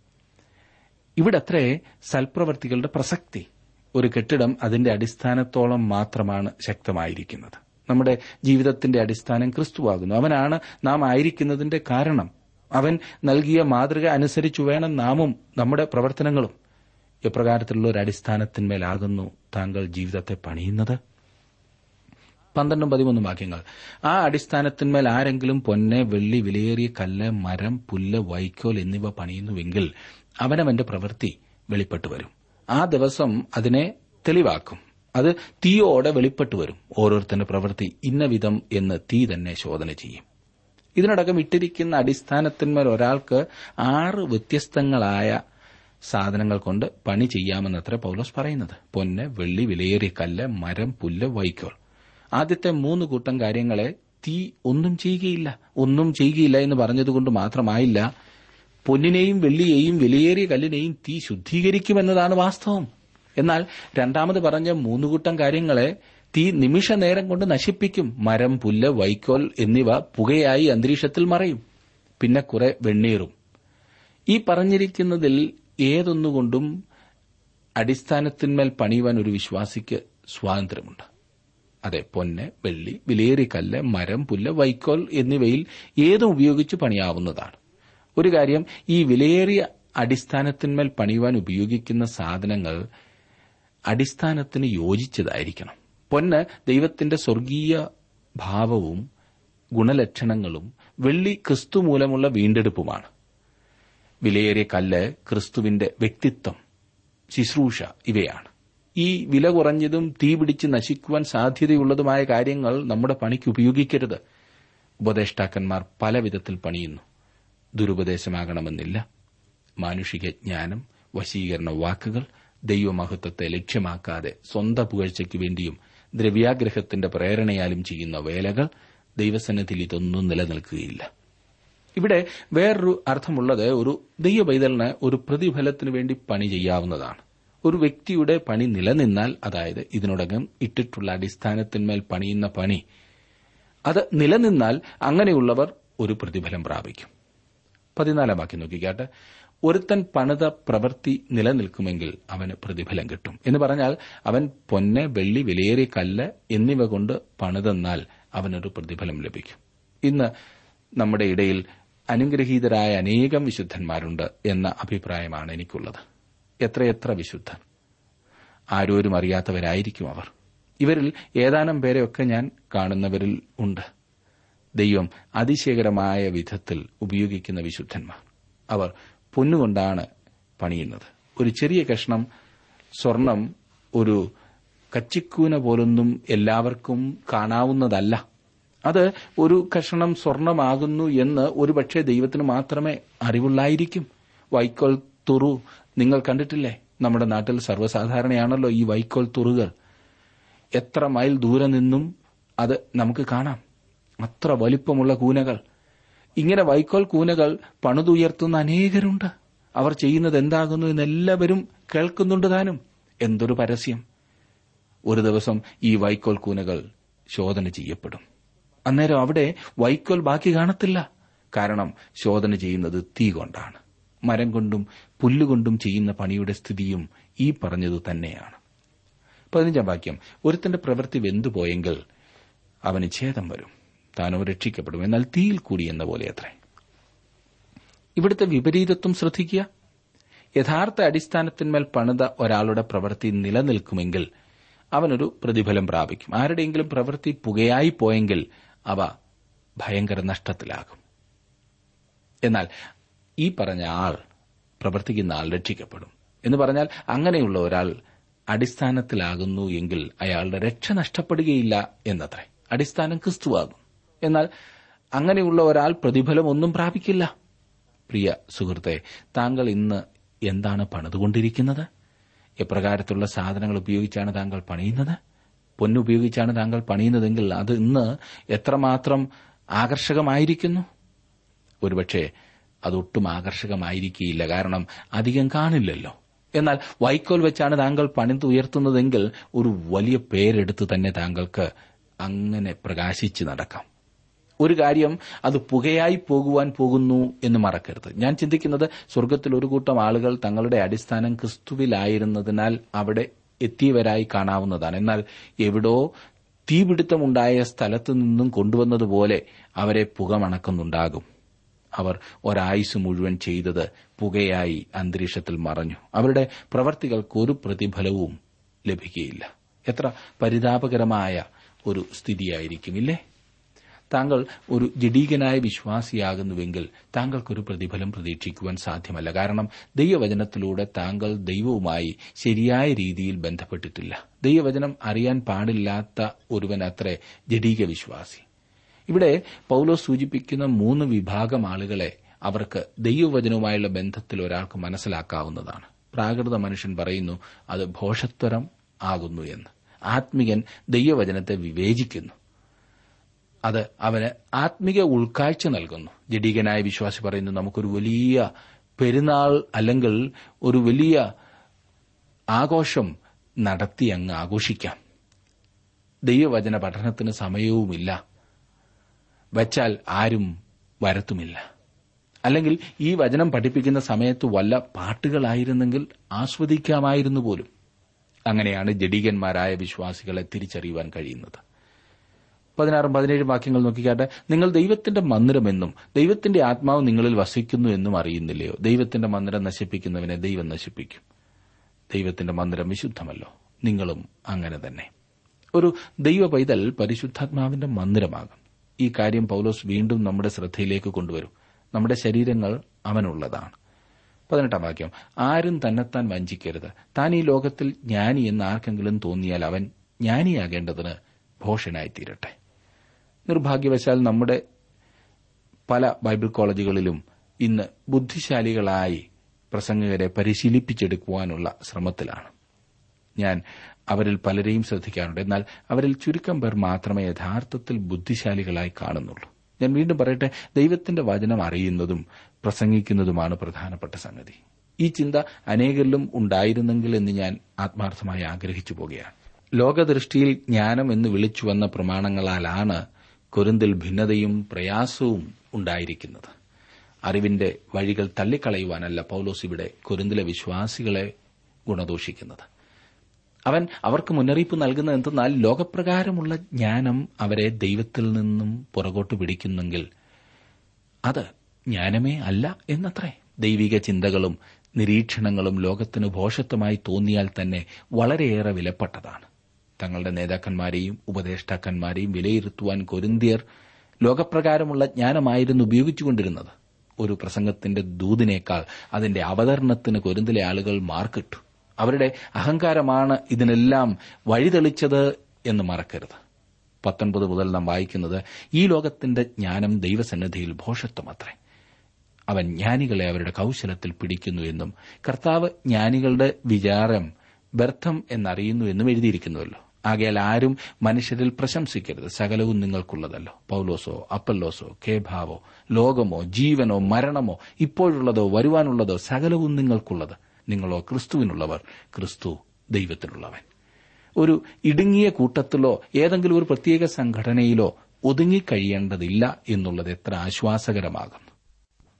ഇവിടത്രേ സൽപ്രവർത്തികളുടെ പ്രസക്തി ഒരു കെട്ടിടം അതിന്റെ അടിസ്ഥാനത്തോളം മാത്രമാണ് ശക്തമായിരിക്കുന്നത് നമ്മുടെ ജീവിതത്തിന്റെ അടിസ്ഥാനം ക്രിസ്തുവാകുന്നു അവനാണ് നാം ആയിരിക്കുന്നതിന്റെ കാരണം അവൻ നൽകിയ മാതൃക അനുസരിച്ചു വേണം നാമും നമ്മുടെ പ്രവർത്തനങ്ങളും എപ്രകാരത്തിലുള്ള ഒരു അടിസ്ഥാനത്തിന്മേലാകുന്നു താങ്കൾ ജീവിതത്തെ പണിയുന്നത് പന്ത്രണ്ടും പതിമൂന്നും വാക്യങ്ങൾ ആ അടിസ്ഥാനത്തിന്മേൽ ആരെങ്കിലും പൊന്നെ വെള്ളി വിലയേറിയ കല്ല് മരം പുല്ല് വൈക്കോൽ എന്നിവ പണിയുന്നുവെങ്കിൽ അവനവന്റെ പ്രവൃത്തി വെളിപ്പെട്ടു വരും ആ ദിവസം അതിനെ തെളിവാക്കും അത് തീയോടെ വെളിപ്പെട്ടു വരും ഓരോരുത്തന്റെ പ്രവൃത്തി ഇന്ന വിധം എന്ന് തീ തന്നെ ശോധന ചെയ്യും ഇതിനടക്കം ഇട്ടിരിക്കുന്ന അടിസ്ഥാനത്തിന്മേൽ ഒരാൾക്ക് ആറ് വ്യത്യസ്തങ്ങളായ സാധനങ്ങൾ കൊണ്ട് പണി ചെയ്യാമെന്നത്ര പൗലോസ് പറയുന്നത് പൊന്ന് വെള്ളി വിലയേറിയ കല്ല് മരം പുല്ല് വൈക്കോൽ ആദ്യത്തെ മൂന്ന് കൂട്ടം കാര്യങ്ങളെ തീ ഒന്നും ചെയ്യുകയില്ല ഒന്നും ചെയ്യുകയില്ല എന്ന് പറഞ്ഞതുകൊണ്ട് മാത്രമായില്ല പൊന്നിനെയും വെള്ളിയെയും വിലയേറിയ കല്ലിനെയും തീ ശുദ്ധീകരിക്കുമെന്നതാണ് വാസ്തവം എന്നാൽ രണ്ടാമത് പറഞ്ഞ മൂന്ന് കൂട്ടം കാര്യങ്ങളെ തീ നിമിഷ നേരം കൊണ്ട് നശിപ്പിക്കും മരം പുല്ല് വൈക്കോൽ എന്നിവ പുകയായി അന്തരീക്ഷത്തിൽ മറയും പിന്നെ കുറെ വെണ്ണീറും ഈ പറഞ്ഞിരിക്കുന്നതിൽ ഏതൊന്നുകൊണ്ടും അടിസ്ഥാനത്തിന്മേൽ പണിയുവാൻ ഒരു വിശ്വാസിക്ക് സ്വാതന്ത്ര്യമുണ്ട് അതെ പൊന്ന് വെള്ളി വിലയേറിയ കല്ല് മരം പുല്ല് വൈക്കോൽ എന്നിവയിൽ ഏതും ഉപയോഗിച്ച് പണിയാവുന്നതാണ് ഒരു കാര്യം ഈ വിലയേറിയ അടിസ്ഥാനത്തിന്മേൽ പണിയുവാൻ ഉപയോഗിക്കുന്ന സാധനങ്ങൾ അടിസ്ഥാനത്തിന് യോജിച്ചതായിരിക്കണം പൊന്ന് ദൈവത്തിന്റെ സ്വർഗീയ ഭാവവും ഗുണലക്ഷണങ്ങളും വെള്ളി ക്രിസ്തു മൂലമുള്ള വീണ്ടെടുപ്പുമാണ് വിലയേറിയ കല്ല് ക്രിസ്തുവിന്റെ വ്യക്തിത്വം ശുശ്രൂഷ ഇവയാണ് ഈ വില കുറഞ്ഞതും തീപിടിച്ച് നശിക്കുവാൻ സാധ്യതയുള്ളതുമായ കാര്യങ്ങൾ നമ്മുടെ പണിക്ക് ഉപയോഗിക്കരുത് ഉപദേഷ്ടാക്കന്മാർ പല വിധത്തിൽ പണിയുന്നു ദുരുപദേശമാകണമെന്നില്ല മാനുഷിക ജ്ഞാനം വശീകരണ വാക്കുകൾ ദൈവമഹത്വത്തെ ലക്ഷ്യമാക്കാതെ സ്വന്തം പുകഴ്ചയ്ക്ക് വേണ്ടിയും ദ്രവ്യാഗ്രഹത്തിന്റെ പ്രേരണയാലും ചെയ്യുന്ന വേലകൾ ദൈവസന്നിധിയിൽ ഇതൊന്നും നിലനിൽക്കുകയില്ല ഇവിടെ വേറൊരു അർത്ഥമുള്ളത് ഒരു ദൈവപൈതലിന് ഒരു പ്രതിഫലത്തിനു വേണ്ടി പണി ചെയ്യാവുന്നതാണ് ഒരു വ്യക്തിയുടെ പണി നിലനിന്നാൽ അതായത് ഇതിനോടകം ഇട്ടിട്ടുള്ള അടിസ്ഥാനത്തിന്മേൽ പണിയുന്ന പണി അത് നിലനിന്നാൽ അങ്ങനെയുള്ളവർ ഒരു പ്രതിഫലം പ്രാപിക്കും പതിനാലാം വാക്യം നോക്കിക്കാട്ടെ ഒരുത്തൻ പണിത പ്രവൃത്തി നിലനിൽക്കുമെങ്കിൽ അവന് പ്രതിഫലം കിട്ടും എന്ന് പറഞ്ഞാൽ അവൻ പൊന്ന് വെള്ളി വിലയേറിയ കല്ല് എന്നിവ കൊണ്ട് പണിതെന്നാൽ അവനൊരു പ്രതിഫലം ലഭിക്കും ഇന്ന് നമ്മുടെ ഇടയിൽ അനുഗ്രഹീതരായ അനേകം വിശുദ്ധന്മാരുണ്ട് എന്ന അഭിപ്രായമാണ് എനിക്കുള്ളത് എത്രയെത്ര വിശുദ്ധൻ ആരോരും അറിയാത്തവരായിരിക്കും അവർ ഇവരിൽ ഏതാനും പേരെയൊക്കെ ഞാൻ കാണുന്നവരിൽ ഉണ്ട് ദൈവം അതിശയകരമായ വിധത്തിൽ ഉപയോഗിക്കുന്ന വിശുദ്ധന്മാർ അവർ പൊന്നുകൊണ്ടാണ് പണിയുന്നത് ഒരു ചെറിയ കഷ്ണം സ്വർണം ഒരു കച്ചിക്കൂന പോലൊന്നും എല്ലാവർക്കും കാണാവുന്നതല്ല അത് ഒരു കഷണം സ്വർണമാകുന്നു എന്ന് ഒരുപക്ഷെ ദൈവത്തിന് മാത്രമേ അറിവുള്ളായിരിക്കും വൈക്കോൽ തുറു നിങ്ങൾ കണ്ടിട്ടില്ലേ നമ്മുടെ നാട്ടിൽ സർവ്വസാധാരണയാണല്ലോ ഈ വൈക്കോൽ തുറുകൾ എത്ര മൈൽ ദൂരെ നിന്നും അത് നമുക്ക് കാണാം അത്ര വലിപ്പമുള്ള കൂനകൾ ഇങ്ങനെ വൈക്കോൽ കൂനകൾ പണിതുയർത്തുന്ന അനേകരുണ്ട് അവർ ചെയ്യുന്നത് എന്താകുന്നു എന്ന് എല്ലാവരും കേൾക്കുന്നുണ്ട് താനും എന്തൊരു പരസ്യം ഒരു ദിവസം ഈ വൈക്കോൽ കൂനകൾ ശോധന ചെയ്യപ്പെടും അന്നേരം അവിടെ വൈക്കോൽ ബാക്കി കാണത്തില്ല കാരണം ശോധന ചെയ്യുന്നത് തീ കൊണ്ടാണ് മരം കൊണ്ടും പുല്ലുകൊണ്ടും ചെയ്യുന്ന പണിയുടെ സ്ഥിതിയും ഈ പറഞ്ഞതു തന്നെയാണ് പതിനഞ്ചാം വാക്യം ഒരുത്തന്റെ പ്രവൃത്തി വെന്തുപോയെങ്കിൽ അവന് ഛേദം വരും താനോ രക്ഷിക്കപ്പെടും എന്നാൽ തീയിൽ കൂടി എന്ന പോലെ അത്രേ ഇവിടുത്തെ വിപരീതത്വം ശ്രദ്ധിക്കുക യഥാർത്ഥ അടിസ്ഥാനത്തിന്മേൽ പണിത ഒരാളുടെ പ്രവൃത്തി നിലനിൽക്കുമെങ്കിൽ അവനൊരു പ്രതിഫലം പ്രാപിക്കും ആരുടെയെങ്കിലും പ്രവൃത്തി പുകയായി പോയെങ്കിൽ അവ ഭയങ്കര നഷ്ടത്തിലാകും എന്നാൽ ഈ പറഞ്ഞ ആൾ പ്രവർത്തിക്കുന്ന ആൾ രക്ഷിക്കപ്പെടും എന്ന് പറഞ്ഞാൽ അങ്ങനെയുള്ള ഒരാൾ അടിസ്ഥാനത്തിലാകുന്നു എങ്കിൽ അയാളുടെ രക്ഷ നഷ്ടപ്പെടുകയില്ല എന്നത്രേ അടിസ്ഥാനം ക്രിസ്തുവാകും എന്നാൽ അങ്ങനെയുള്ള ഒരാൾ പ്രതിഫലം ഒന്നും പ്രാപിക്കില്ല പ്രിയ സുഹൃത്തെ താങ്കൾ ഇന്ന് എന്താണ് പണിതുകൊണ്ടിരിക്കുന്നത് എപ്രകാരത്തിലുള്ള സാധനങ്ങൾ ഉപയോഗിച്ചാണ് താങ്കൾ പണിയുന്നത് പൊന്നുപയോഗിച്ചാണ് താങ്കൾ പണിയുന്നതെങ്കിൽ അത് ഇന്ന് എത്രമാത്രം ആകർഷകമായിരിക്കുന്നു ഒരുപക്ഷെ അതൊട്ടും ആകർഷകമായിരിക്കില്ല കാരണം അധികം കാണില്ലല്ലോ എന്നാൽ വൈക്കോൽ വെച്ചാണ് താങ്കൾ പണിതുയർത്തുന്നതെങ്കിൽ ഒരു വലിയ പേരെടുത്ത് തന്നെ താങ്കൾക്ക് അങ്ങനെ പ്രകാശിച്ച് നടക്കാം ഒരു കാര്യം അത് പുകയായി പോകുവാൻ പോകുന്നു എന്ന് മറക്കരുത് ഞാൻ ചിന്തിക്കുന്നത് സ്വർഗത്തിൽ ഒരു കൂട്ടം ആളുകൾ തങ്ങളുടെ അടിസ്ഥാനം ക്രിസ്തുവിലായിരുന്നതിനാൽ അവിടെ എത്തിയവരായി കാണാവുന്നതാണ് എന്നാൽ എവിടോ തീപിടുത്തമുണ്ടായ സ്ഥലത്തു നിന്നും കൊണ്ടുവന്നതുപോലെ അവരെ പുക മണക്കുന്നുണ്ടാകും അവർ ഒരായുസ് മുഴുവൻ ചെയ്തത് പുകയായി അന്തരീക്ഷത്തിൽ മറഞ്ഞു അവരുടെ പ്രവർത്തികൾക്ക് ഒരു പ്രതിഫലവും ലഭിക്കുകയില്ല എത്ര പരിതാപകരമായ ഒരു സ്ഥിതിയായിരിക്കും ഇല്ലേ താങ്കൾ ഒരു ജഡീകനായ വിശ്വാസിയാകുന്നുവെങ്കിൽ താങ്കൾക്കൊരു പ്രതിഫലം പ്രതീക്ഷിക്കുവാൻ സാധ്യമല്ല കാരണം ദൈവവചനത്തിലൂടെ താങ്കൾ ദൈവവുമായി ശരിയായ രീതിയിൽ ബന്ധപ്പെട്ടിട്ടില്ല ദൈവവചനം അറിയാൻ പാടില്ലാത്ത ഒരുവൻ അത്രേ ജഡീക വിശ്വാസി ഇവിടെ പൌലോ സൂചിപ്പിക്കുന്ന മൂന്ന് വിഭാഗം ആളുകളെ അവർക്ക് ദൈവവചനവുമായുള്ള ബന്ധത്തിൽ ഒരാൾക്ക് മനസ്സിലാക്കാവുന്നതാണ് പ്രാകൃത മനുഷ്യൻ പറയുന്നു അത് ഭോഷത്വരം ആകുന്നു എന്ന് ആത്മികൻ ദൈവവചനത്തെ വിവേചിക്കുന്നു അത് അവന് ആത്മിക ഉൾക്കാഴ്ച നൽകുന്നു ജഡീകനായ വിശ്വാസി പറയുന്നു നമുക്കൊരു വലിയ പെരുന്നാൾ അല്ലെങ്കിൽ ഒരു വലിയ ആഘോഷം നടത്തി അങ്ങ് ആഘോഷിക്കാം ദൈവവചന പഠനത്തിന് സമയവുമില്ല വച്ചാൽ ആരും വരത്തുമില്ല അല്ലെങ്കിൽ ഈ വചനം പഠിപ്പിക്കുന്ന സമയത്ത് വല്ല പാട്ടുകളായിരുന്നെങ്കിൽ ആസ്വദിക്കാമായിരുന്നു പോലും അങ്ങനെയാണ് ജഡീകന്മാരായ വിശ്വാസികളെ തിരിച്ചറിയുവാൻ കഴിയുന്നത് പതിനാറും പതിനേഴും വാക്യങ്ങൾ നോക്കിക്കാട്ടെ നിങ്ങൾ ദൈവത്തിന്റെ മന്ദിരമെന്നും ദൈവത്തിന്റെ ആത്മാവ് നിങ്ങളിൽ വസിക്കുന്നു എന്നും അറിയുന്നില്ലയോ ദൈവത്തിന്റെ മന്ദിരം നശിപ്പിക്കുന്നവനെ ദൈവം നശിപ്പിക്കും ദൈവത്തിന്റെ മന്ദിരം വിശുദ്ധമല്ലോ നിങ്ങളും അങ്ങനെ തന്നെ ഒരു ദൈവ പൈതൽ പരിശുദ്ധാത്മാവിന്റെ മന്ദിരമാകും ഈ കാര്യം പൌലോസ് വീണ്ടും നമ്മുടെ ശ്രദ്ധയിലേക്ക് കൊണ്ടുവരും നമ്മുടെ ശരീരങ്ങൾ അവനുള്ളതാണ് പതിനെട്ടാം വാക്യം ആരും തന്നെത്താൻ വഞ്ചിക്കരുത് താൻ ഈ ലോകത്തിൽ ജ്ഞാനി എന്ന് ആർക്കെങ്കിലും തോന്നിയാൽ അവൻ ജ്ഞാനിയാകേണ്ടതിന് ഭോഷനായിത്തീരട്ടെ നിർഭാഗ്യവശാൽ നമ്മുടെ പല ബൈബിൾ കോളേജുകളിലും ഇന്ന് ബുദ്ധിശാലികളായി പ്രസംഗകരെ പരിശീലിപ്പിച്ചെടുക്കുവാനുള്ള ശ്രമത്തിലാണ് ഞാൻ അവരിൽ പലരെയും ശ്രദ്ധിക്കാറുണ്ട് എന്നാൽ അവരിൽ ചുരുക്കം പേർ മാത്രമേ യഥാർത്ഥത്തിൽ ബുദ്ധിശാലികളായി കാണുന്നുള്ളൂ ഞാൻ വീണ്ടും പറയട്ടെ ദൈവത്തിന്റെ വചനം അറിയുന്നതും പ്രസംഗിക്കുന്നതുമാണ് പ്രധാനപ്പെട്ട സംഗതി ഈ ചിന്ത അനേകരിലും ഉണ്ടായിരുന്നെങ്കിൽ എന്ന് ഞാൻ ആത്മാർത്ഥമായി ആഗ്രഹിച്ചു പോകുകയാണ് ലോകദൃഷ്ടിയിൽ ജ്ഞാനം എന്ന് വിളിച്ചു വന്ന പ്രമാണങ്ങളാലാണ് കൊരിന്തിൽ ഭിന്നതയും പ്രയാസവും ഉണ്ടായിരിക്കുന്നത് അറിവിന്റെ വഴികൾ തള്ളിക്കളയുവാനല്ല പൌലോസ് ഇവിടെ കൊരിന്തിലെ വിശ്വാസികളെ ഗുണദോഷിക്കുന്നത് അവൻ അവർക്ക് മുന്നറിയിപ്പ് നൽകുന്നത് എന്തെന്നാൽ ലോകപ്രകാരമുള്ള ജ്ഞാനം അവരെ ദൈവത്തിൽ നിന്നും പുറകോട്ട് പിടിക്കുന്നെങ്കിൽ അത് ജ്ഞാനമേ അല്ല എന്നത്രേ ദൈവിക ചിന്തകളും നിരീക്ഷണങ്ങളും ലോകത്തിന് ഭോഷത്വമായി തോന്നിയാൽ തന്നെ വളരെയേറെ വിലപ്പെട്ടതാണ് തങ്ങളുടെ നേതാക്കന്മാരെയും ഉപദേഷ്ടാക്കന്മാരെയും വിലയിരുത്തുവാൻ കൊരിന്തിയർ ലോകപ്രകാരമുള്ള ജ്ഞാനമായിരുന്നു ഉപയോഗിച്ചുകൊണ്ടിരുന്നത് ഒരു പ്രസംഗത്തിന്റെ ദൂതിനേക്കാൾ അതിന്റെ അവതരണത്തിന് കൊരിന്തിലെ ആളുകൾ മാർക്കിട്ടു അവരുടെ അഹങ്കാരമാണ് ഇതിനെല്ലാം വഴിതെളിച്ചത് എന്ന് മറക്കരുത് പത്തൊൻപത് മുതൽ നാം വായിക്കുന്നത് ഈ ലോകത്തിന്റെ ജ്ഞാനം ദൈവസന്നിധിയിൽ ഭോഷത്വമത്രേ അവൻ ജ്ഞാനികളെ അവരുടെ കൌശലത്തിൽ പിടിക്കുന്നു എന്നും കർത്താവ് ജ്ഞാനികളുടെ വിചാരം വ്യർത്ഥം എന്നറിയുന്നു എന്നും എഴുതിയിരിക്കുന്നുവല്ലോ ആകയാൽ ആരും മനുഷ്യരിൽ പ്രശംസിക്കരുത് സകലവും നിങ്ങൾക്കുള്ളതല്ലോ പൌലോസോ അപ്പല്ലോസോ കേഭാവോ ലോകമോ ജീവനോ മരണമോ ഇപ്പോഴുള്ളതോ വരുവാനുള്ളതോ സകലവും നിങ്ങൾക്കുള്ളത് നിങ്ങളോ ക്രിസ്തുവിനുള്ളവർ ക്രിസ്തു ദൈവത്തിനുള്ളവൻ ഒരു ഇടുങ്ങിയ കൂട്ടത്തിലോ ഏതെങ്കിലും ഒരു പ്രത്യേക സംഘടനയിലോ ഒതുങ്ങിക്കഴിയേണ്ടതില്ല എന്നുള്ളത് എത്ര ആശ്വാസകരമാകുന്നു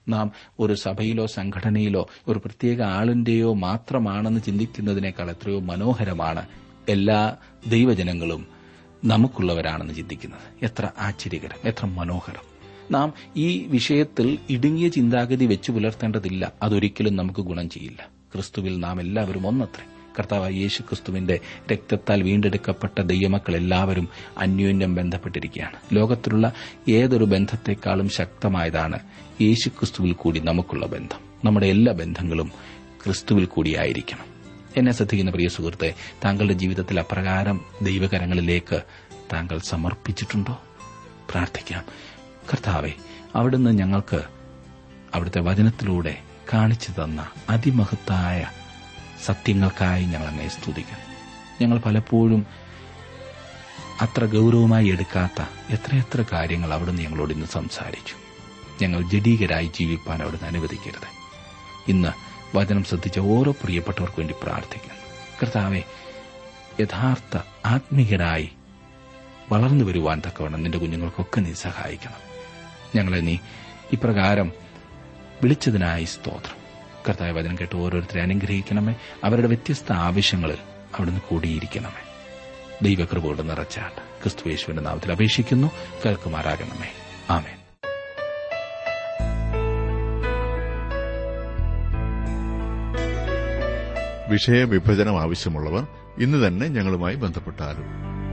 നാം ഒരു സഭയിലോ സംഘടനയിലോ ഒരു പ്രത്യേക ആളിന്റെയോ മാത്രമാണെന്ന് ചിന്തിക്കുന്നതിനേക്കാൾ എത്രയോ മനോഹരമാണ് എല്ലാ ദൈവജനങ്ങളും നമുക്കുള്ളവരാണെന്ന് ചിന്തിക്കുന്നത് എത്ര ആശ്ചര്യകരം എത്ര മനോഹരം നാം ഈ വിഷയത്തിൽ ഇടുങ്ങിയ ചിന്താഗതി വെച്ചു പുലർത്തേണ്ടതില്ല അതൊരിക്കലും നമുക്ക് ഗുണം ചെയ്യില്ല ക്രിസ്തുവിൽ നാം എല്ലാവരും ഒന്നത്രേ കർത്താവ് യേശു ക്രിസ്തുവിന്റെ രക്തത്താൽ വീണ്ടെടുക്കപ്പെട്ട ദൈവമക്കൾ എല്ലാവരും അന്യോന്യം ബന്ധപ്പെട്ടിരിക്കുകയാണ് ലോകത്തിലുള്ള ഏതൊരു ബന്ധത്തെക്കാളും ശക്തമായതാണ് യേശു ക്രിസ്തുവിൽ കൂടി നമുക്കുള്ള ബന്ധം നമ്മുടെ എല്ലാ ബന്ധങ്ങളും ക്രിസ്തുവിൽ കൂടിയായിരിക്കണം എന്നെ ശ്രദ്ധിക്കുന്ന പ്രിയ സുഹൃത്തെ താങ്കളുടെ ജീവിതത്തിൽ അപ്രകാരം ദൈവകരങ്ങളിലേക്ക് താങ്കൾ സമർപ്പിച്ചിട്ടുണ്ടോ പ്രാർത്ഥിക്കാം കർത്താവെ അവിടുന്ന് ഞങ്ങൾക്ക് അവിടുത്തെ വചനത്തിലൂടെ കാണിച്ചു തന്ന അതിമഹത്തായ സത്യങ്ങൾക്കായി ഞങ്ങൾ അങ്ങേ സ്തുതിക്കുന്നു ഞങ്ങൾ പലപ്പോഴും അത്ര ഗൗരവമായി എടുക്കാത്ത എത്രയെത്ര കാര്യങ്ങൾ അവിടുന്ന് ഞങ്ങളോട് ഇന്ന് സംസാരിച്ചു ഞങ്ങൾ ജഡീകരായി ജീവിപ്പാൻ അവിടുന്ന് അനുവദിക്കരുത് ഇന്ന് വചനം ശ്രദ്ധിച്ച ഓരോ പ്രിയപ്പെട്ടവർക്ക് വേണ്ടി പ്രാർത്ഥിക്കുന്നു കർത്താവെ യഥാർത്ഥ ആത്മീയരായി വളർന്നു വരുവാൻ തക്കവണ്ണം നിന്റെ കുഞ്ഞുങ്ങൾക്കൊക്കെ നീ സഹായിക്കണം ഞങ്ങളെ നീ ഇപ്രകാരം വിളിച്ചതിനായി സ്തോത്രം കർത്തായ വചനം കേട്ട് ഓരോരുത്തരെ അനുഗ്രഹിക്കണമേ അവരുടെ വ്യത്യസ്ത ആവശ്യങ്ങളിൽ അവിടുന്ന് കൂടിയിരിക്കണമേ ദൈവകൃപയോട് നിറച്ചാട്ട് ക്രിസ്തുയേശുവിന്റെ നാമത്തിൽ അപേക്ഷിക്കുന്നു കേൾക്കുമാറാകണമേ ആമേൻ വിഷയവിഭജനം ആവശ്യമുള്ളവർ ഇന്ന് തന്നെ ഞങ്ങളുമായി ബന്ധപ്പെട്ടാലും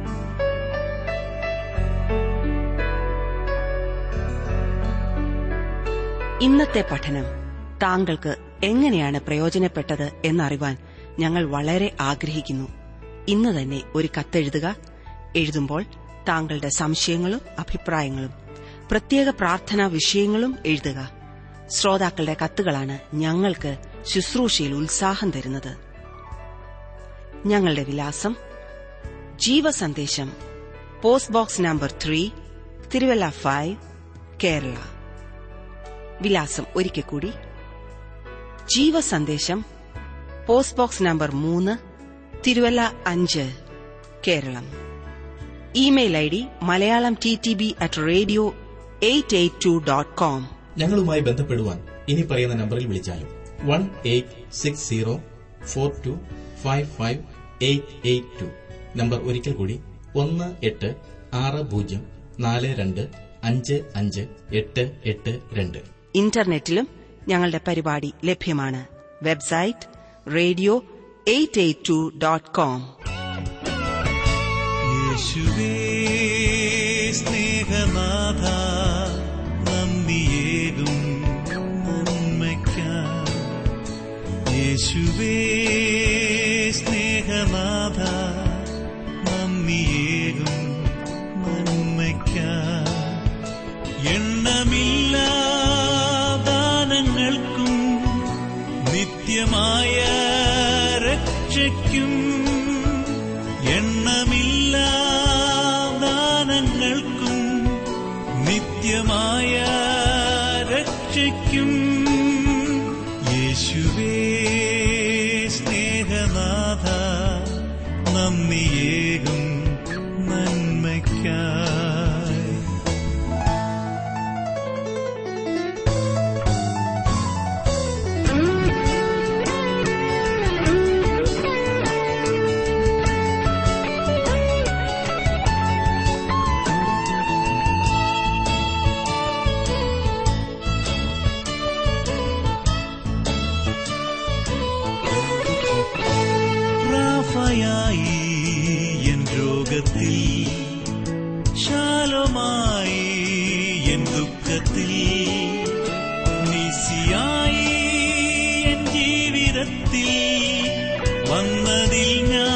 ഇന്നത്തെ പഠനം താങ്കൾക്ക് എങ്ങനെയാണ് പ്രയോജനപ്പെട്ടത് എന്നറിവാൻ ഞങ്ങൾ വളരെ ആഗ്രഹിക്കുന്നു ഇന്ന് തന്നെ ഒരു കത്തെഴുതുക എഴുതുമ്പോൾ താങ്കളുടെ സംശയങ്ങളും അഭിപ്രായങ്ങളും പ്രത്യേക പ്രാർത്ഥനാ വിഷയങ്ങളും എഴുതുക ശ്രോതാക്കളുടെ കത്തുകളാണ് ഞങ്ങൾക്ക് ശുശ്രൂഷയിൽ ഉത്സാഹം തരുന്നത് ഞങ്ങളുടെ വിലാസം Jeevasandesham post box number three Thiruvalla five Kerala വിലാസം ഒരിക്കൽ കൂടി ജീവസന്ദേശം പോസ്റ്റ് ബോക്സ് നമ്പർ മൂന്ന് തിരുവല്ല അഞ്ച് Keralam email I D Malayalam T T B at radio eight eight two dot com ഞങ്ങളുമായി ബന്ധപ്പെടുവാൻ ഇനി പറയുന്ന നമ്പറിൽ വിളിച്ചാലും one eight six zero four two five five eight eight two number ഒരിക്കൽ കൂടി ഒന്ന് എട്ട് ആറ് പൂജ്യം നാല് രണ്ട് അഞ്ച് അഞ്ച് എട്ട് എട്ട് രണ്ട് ഇന്റർനെറ്റിലും ഞങ്ങളുടെ പരിപാടി ലഭ്യമാണ് website radio eight eight two dot com യേശുവേ സ്നേഹനാഥ നന്ദിയേകും നന്മയ്ക്കായി യേശുവേ സ്നേഹനാഥ നന്ദിയേകും നന്മയ്ക്കായി എണ്ണമില്ല ദാനങ്ങൾക്കും നിത്യമായ രക്ഷയ്ക്കും എണ്ണമില്ല ദാനങ്ങൾക്കും നിത്യമായ രക്ഷയ്ക്കും യേശുവേ സ്നേഹനാഥ നന്ദിയേകും നന്മയ്ക്കായി റാഫയായി എൻ രോഗത്തിൽ ശാലമായി എൻ ദുഃഖത്തിൽ നിസിയായി എൻ ജീവിതത്തിൽ വന്നതിൽ ഞാൻ